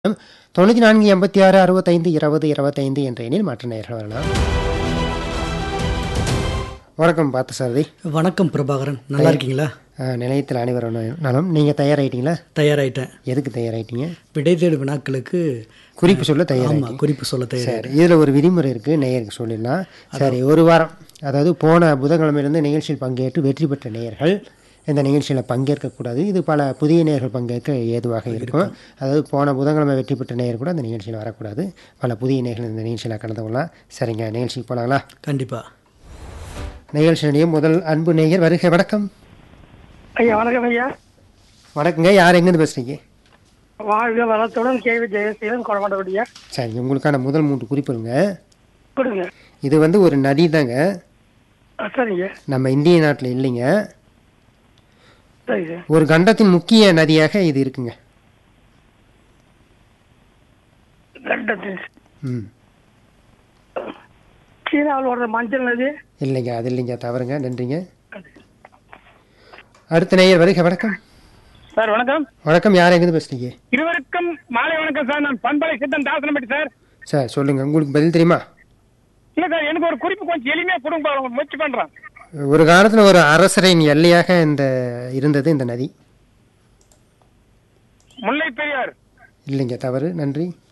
தொண்ணூற்றி நான்கு எண்பத்தி ஆறு அறுபத்தைந்து இருபது இருபத்தைந்து என்ற எண்ணில் மற்ற நேர்கள் வரலாம் வணக்கம் பார்த்து சாரதி வணக்கம் பிரபாகரன் நல்லா இருக்கீங்களா அஹ், நிலையத்தில் அனைவரும் நலம் நீங்கள் தயாராகிட்டீங்களா தயாராயிட்டேன் எதுக்கு தயாராகிட்டீங்க விடை தேடு வினாக்களுக்கு குறிப்பு சொல்ல தயாராகி ஆமாம் குறிப்பு சொல்ல தயார் சரி இதில் ஒரு விதிமுறை இருக்குது நேயருக்கு சொல்லிடலாம் சரி ஒரு வாரம் அதாவது போன புதன்கிழமையிலிருந்து நிகழ்ச்சியில் பங்கேற்று வெற்றி பெற்ற நேயர்கள் இந்த நிகழ்ச்சியில் பங்கேற்கக்கூடாது இது பல புதிய நேயர்கள் பங்கேற்க ஏதுவாக இருக்கும் அதாவது போன புதன்கிழமை வெற்றி பெற்ற நேயர் கூட அந்த நிகழ்ச்சியில் வரக்கூடாது பல புதிய நேயர்கள் இந்த நிகழ்ச்சியில் கலந்து கொள்ளலாம் சரிங்க நிகழ்ச்சிக்கு போகலாங்களா கண்டிப்பா நிகழ்ச்சியிலேயே முதல் அன்பு நேயர் வருகை வணக்கம் ஐயா வணக்கம் ஐயா வணக்கங்க யார் எங்கேருந்து பேசுகிறீங்க வாழ்க வளத்துடன் கேள்வி ஜெயசீலன் கொடமாட்டபடியா சரி உங்களுக்கான முதல் மூன்று குறிப்புங்க கொடுங்க இது வந்து ஒரு நதி தாங்க ஆ, சரிங்க நம்ம இந்திய நாட்டில் இல்லைங்க சரி சார் ஒரு கண்டத்தின் முக்கிய நதியாக இது இருக்குங்க கண்டத்தின் ம் சீனாவில் ஓடுற மஞ்சள் நதி இல்லைங்க அது இல்லைங்க தவறுங்க நன்றிங்க அடுத்த நேயர் வருக வணக்கம் சார் வணக்கம் வணக்கம் யார் எங்கேருந்து பேசுறீங்க இருவருக்கும் மாலை வணக்கம் சார் நான் பண்பலை சித்தன் தாசனப்பட்டி சார் சார் சொல்லுங்க உங்களுக்கு பதில் தெரியுமா இல்ல சார் எனக்கு ஒரு குறிப்பு கொஞ்சம் எளிமையா கொடுங்க பாருங்க முயற்சி பண்றேன் ஒரு காலத்தில் ஒரு அரசரின் எல்லையாக இந்த இருந்தது இந்த நதி முல்லை பெரியார் இல்லைங்க தவறு நன்றி